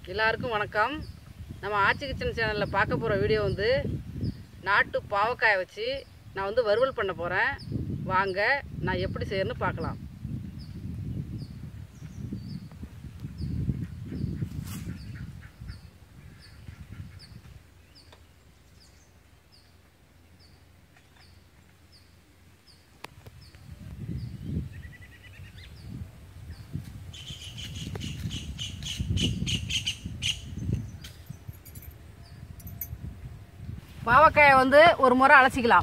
எல்லாருக்கும் வணக்கம் நம்ம ஆச்சி கிச்சன் சேனலில் பார்க்க போகிற வீடியோ வந்து நாட்டு பாவக்காயை வச்சு நான் வந்து வறுவல் பண்ண போகிறேன் வாங்க நான் எப்படி செய்யணும்னு பார்க்கலாம் பாவக்காயை வந்து ஒரு முறை அலசிக்கலாம்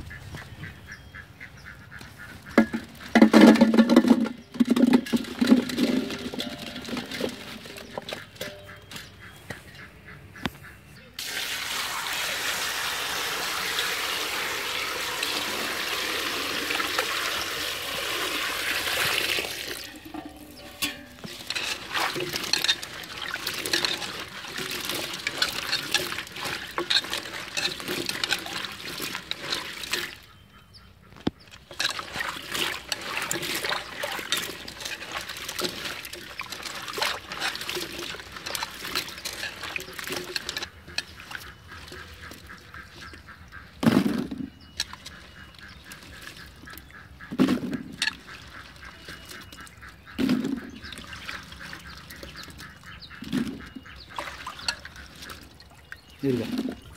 இருக்கா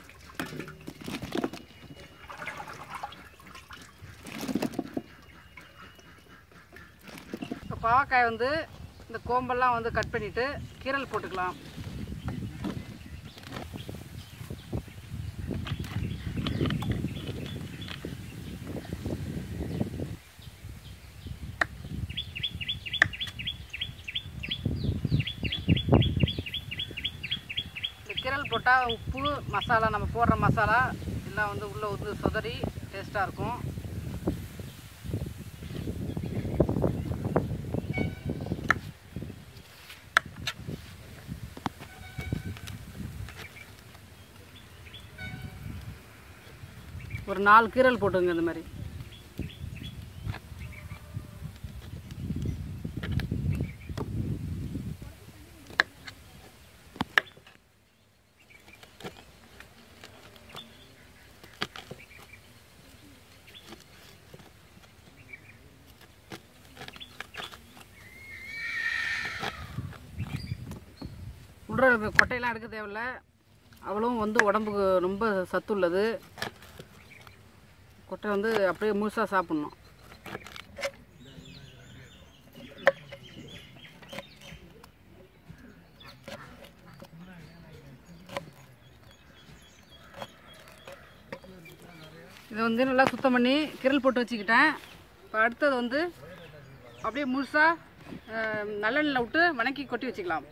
இப்போ பாவக்காய் வந்து இந்த கோம்பெல்லாம் வந்து கட் பண்ணிவிட்டு கீரல் போட்டுக்கலாம் இந்த கீரல் போட்டால் உப்பு மசாலா நம்ம போடுற மசாலா எல்லாம் வந்து உள்ளே வந்து சொதறி டேஸ்ட்டாக இருக்கும் ஒரு நாலு கீரல் போட்டுங்க இந்த மாதிரி உள்ள இருக்க கொட்டையெல்லாம் எடுக்க தேவையில்ல அவளும் வந்து உடம்புக்கு ரொம்ப சத்து உள்ளது கொட்டை வந்து அப்படியே முழுசாக சாப்பிட்ணும் இதை வந்து நல்லா சுத்தம் பண்ணி கிரல் போட்டு வச்சுக்கிட்டேன் இப்போ அடுத்தது வந்து அப்படியே முழுசாக நல்லெண்ணெயில் விட்டு வணக்கி கொட்டி வச்சுக்கலாம்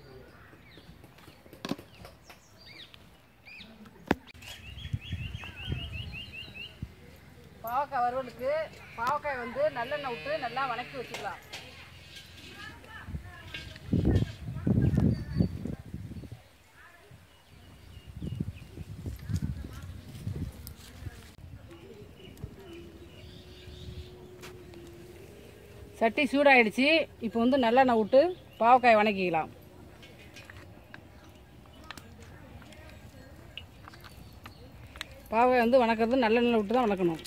பாவக்காய் வறுவலுக்கு பாவக்காய் வந்து நல்லெண்ணெய் விட்டு நல்லா வணக்கி வச்சுக்கலாம் சட்டி சூடாயிடுச்சு இப்போ வந்து நல்லெண்ணெய் விட்டு பாவக்காய் வணக்கிக்கலாம் பாவக்காய் வந்து வணக்கிறது நல்லெண்ணெய் விட்டு தான் வணக்கணும்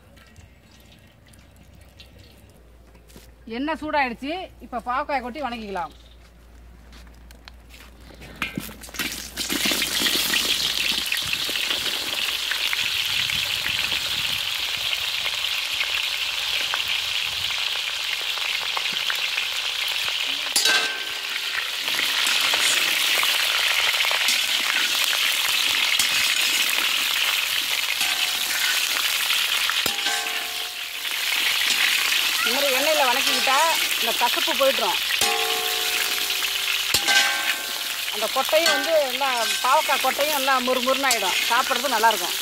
எண்ணெய் சூடாயிடுச்சு இப்போ பாவக்காய் கொட்டி வணக்கிக்கலாம் இந்த மாதிரி எண்ணெயில் வணக்கிக்கிட்டா இந்த கசப்பு போயிடும் அந்த கொட்டையும் வந்து எல்லாம் பாவக்காய் கொட்டையும் எல்லாம் முறுமுறுன்னு ஆகிடும் சாப்பிட்றது நல்லாயிருக்கும்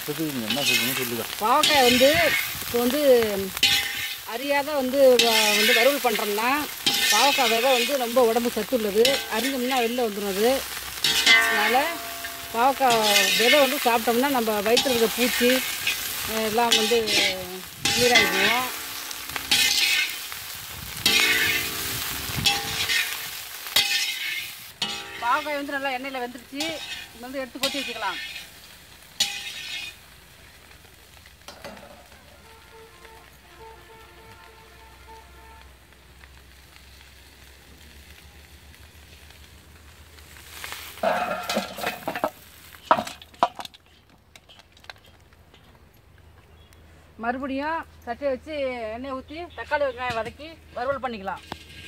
இஷ்டத்துக்கு நீ என்ன சொல்லணும்னு சொல்லுங்க பாவக்காய் வந்து இப்போ வந்து அறியாத வந்து வ- வந்து வறுவல் பண்ணுறோம்னா பாவக்காய் விதை வந்து ரொம்ப உடம்பு சத்து உள்ளது அரிஞ்சோம்னா வெளில வந்துடும் அது அதனால் பாவக்காய் விதை வந்து சாப்பிட்டோம்னா நம்ம வயிற்றில் இருக்க பூச்சி அஹ், எல்லாம் வந்து நீராகிடுவோம் பாவக்காய் வந்து நல்லா எண்ணெயில் வெந்துருச்சு இது வந்து எடுத்து கொட்டி வச்சுக்கலாம் மறுபடியும் சட்டியை வச்சு எண்ணெய் ஊற்றி தக்காளி வெங்காயம் வதக்கி வறுவல் பண்ணிக்கலாம்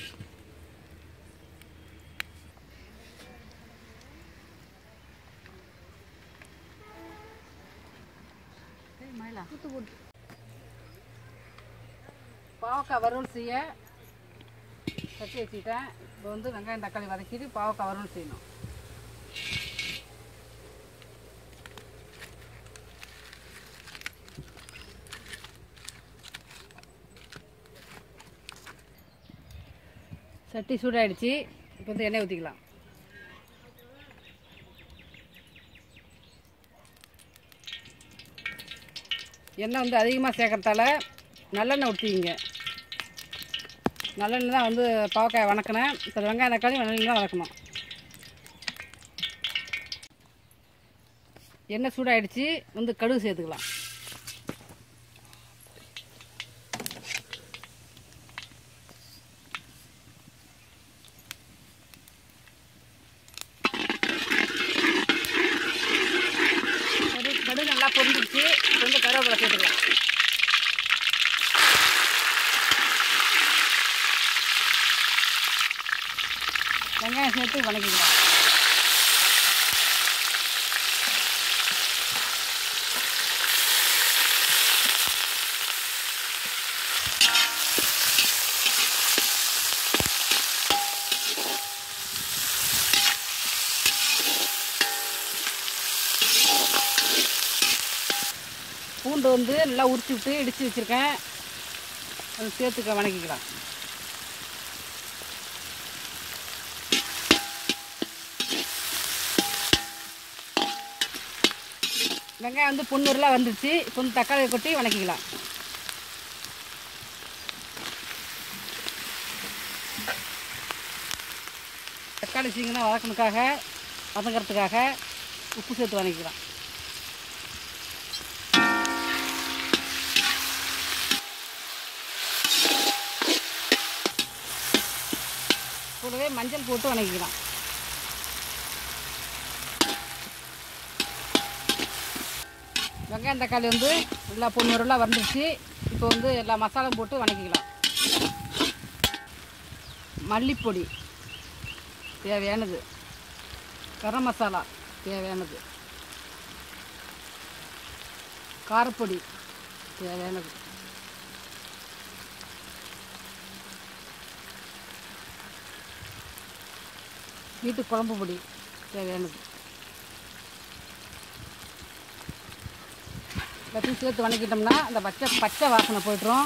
பாவக்காய் வறுவல் செய்ய சட்டி வச்சுக்கிட்டேன் இப்போ வந்து வெங்காயம் தக்காளி வதக்கிட்டு பாவக்காய் வறுவல் செய்யணும் சட்டி சூடாயிடுச்சு இப்போ வந்து எண்ணெய் ஊற்றிக்கலாம் எண்ணெய் வந்து அதிகமாக சேர்க்கறதால நல்லெண்ணெய் ஊற்றிக்கிங்க நல்லெண்ணெய் தான் வந்து பாவக்காய் வணக்கினேன் இப்போ வெங்காயம் தக்காளி நல்லெண்ணெய் தான் வதக்கணும் எண்ணெய் சூடாயிடுச்சு வந்து கடுகு சேர்த்துக்கலாம் கடுகு கடுகு நல்லா பொரிஞ்சிடுச்சு இப்போ வந்து கருவேப்பிலை சேர்த்துக்கலாம் வெங்காயம் சேர்த்து வணக்கிக்கலாம் பூண்டு வந்து நல்லா உரிச்சு விட்டு இடித்து வச்சுருக்கேன் அது சேர்த்துக்க வணக்கிக்கலாம் வெங்காயம் வந்து பொண்ணூறுலாம் வந்துருச்சு இப்போ வந்து தக்காளியை கொட்டி வணக்கிக்கலாம் தக்காளி சீக்கிரம் வதக்கணுக்காக வதங்கிறதுக்காக உப்பு சேர்த்து வதக்கிக்கலாம் கூடவே மஞ்சள் போட்டு வணக்கிக்கலாம் வெங்காயம் தக்காளி வந்து நல்லா பொண்ணூறுலாம் வந்துருச்சு இப்போ வந்து எல்லா மசாலாவும் போட்டு வணக்கிக்கலாம் மல்லிப்பொடி தேவையானது கரம் மசாலா தேவையானது காரப்பொடி தேவையானது வீட்டு குழம்பு பொடி தேவையானது எல்லாத்தையும் சேர்த்து வணக்கிட்டோம்னா அந்த பச்சை பச்சை வாசனை போய்ட்டுரும்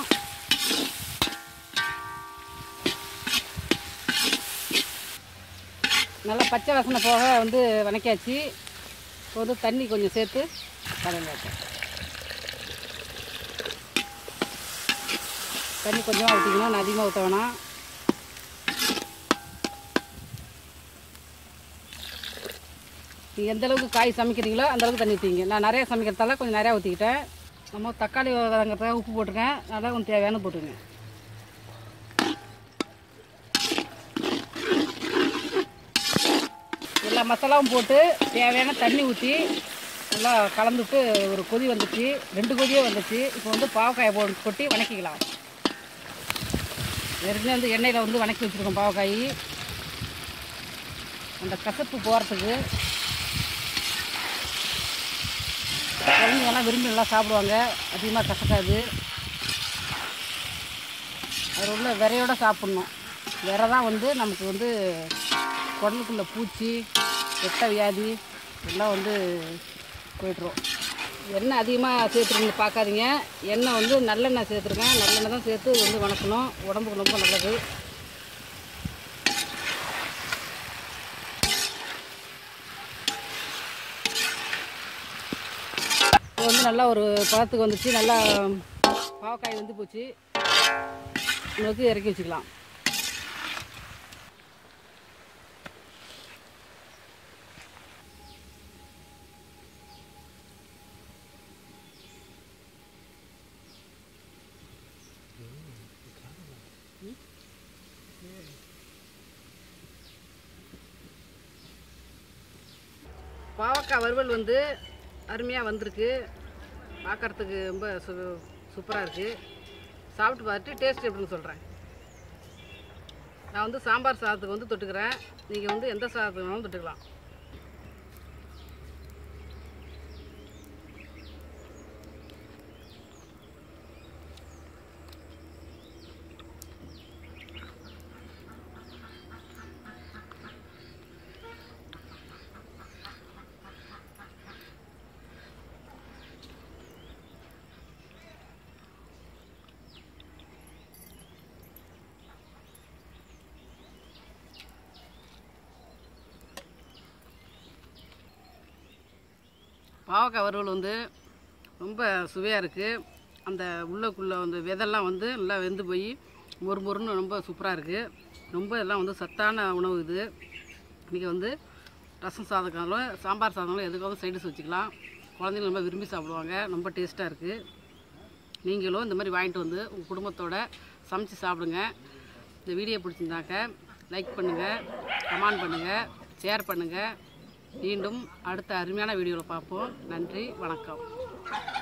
நல்லா பச்சை வாசனை போக வந்து வணக்கியாச்சு இப்போ வந்து தண்ணி கொஞ்சம் சேர்த்து கடையில் வைப்பேன் தண்ணி கொஞ்சமாக ஊற்றிக்கணும் நான் அதிகமாக ஊற்ற வேணாம் நீங்கள் எந்த அளவுக்கு காய் சமைக்கிறீங்களோ அந்த அளவுக்கு தண்ணி ஊற்றிங்க நான் நிறைய சமைக்கிறதால கொஞ்சம் நிறையா ஊற்றிக்கிட்டேன் நம்ம தக்காளி வதங்கிறதுக்காக உப்பு போட்டிருக்கேன் நல்லா கொஞ்சம் தேவையான போட்டுருங்க எல்லா மசாலாவும் போட்டு தேவையான தண்ணி ஊற்றி நல்லா கலந்துட்டு ஒரு கொதி வந்துச்சு ரெண்டு கொதியே வந்துச்சு இப்போ வந்து பாவக்காயை போட்டு கொட்டி வணக்கிக்கலாம் ஏற்கனவே வந்து எண்ணெயில் வந்து வணக்கி வச்சுருக்கோம் பாவக்காய் அந்த கசப்பு போகிறதுக்கு குழந்தைங்கெல்லாம் விரும்பி நல்லா சாப்பிடுவாங்க அதிகமாக கசக்காது அது உள்ள விரையோட சாப்பிட்ணும் விரை தான் வந்து நமக்கு வந்து குடலுக்குள்ள பூச்சி வெட்ட வியாதி எல்லாம் வந்து போய்ட்டுரும் எண்ணெய் அதிகமாக சேர்த்துருங்க பார்க்காதீங்க எண்ணெய் வந்து நல்லெண்ணெய் சேர்த்துருக்கேன் நல்லெண்ணெய் தான் சேர்த்து வந்து வணக்கணும் உடம்புக்கு ரொம்ப நல்லது இப்போ வந்து நல்லா ஒரு பழத்துக்கு வந்துச்சு நல்லா பாவக்காய் வந்து போச்சு நோக்கி இறக்கி வச்சுக்கலாம் பாவக்காய் வறுவல் வந்து அருமையாக வந்திருக்கு பார்க்கறதுக்கு ரொம்ப சு சூப்பராக இருக்குது சாப்பிட்டு பார்த்துட்டு டேஸ்ட் எப்படின்னு சொல்கிறேன் நான் வந்து சாம்பார் சாதத்துக்கு வந்து தொட்டுக்கிறேன் நீங்கள் வந்து எந்த சாதத்துக்கு வேணாலும் தொட்டுக்கலாம் பாவக்காய் வறுவல் வந்து ரொம்ப சுவையாக இருக்குது அந்த உள்ளக்குள்ளே வந்து விதெல்லாம் வந்து நல்லா வெந்து போய் மொறு மொறுன்னு ரொம்ப சூப்பராக இருக்குது ரொம்ப எல்லாம் வந்து சத்தான உணவு இது இன்றைக்கி வந்து ரசம் சாதக்காலும் சாம்பார் சாதங்களும் எதுக்காவது சைடிஸ் வச்சுக்கலாம் குழந்தைங்க ரொம்ப விரும்பி சாப்பிடுவாங்க ரொம்ப டேஸ்ட்டாக இருக்குது நீங்களும் இந்த மாதிரி வாங்கிட்டு வந்து உங்கள் குடும்பத்தோட சமைச்சு சாப்பிடுங்க இந்த வீடியோ பிடிச்சிருந்தாக்க லைக் பண்ணுங்கள் கமெண்ட் பண்ணுங்கள் ஷேர் பண்ணுங்கள் மீண்டும் அடுத்த அருமையான வீடியோவில் பார்ப்போம் நன்றி வணக்கம்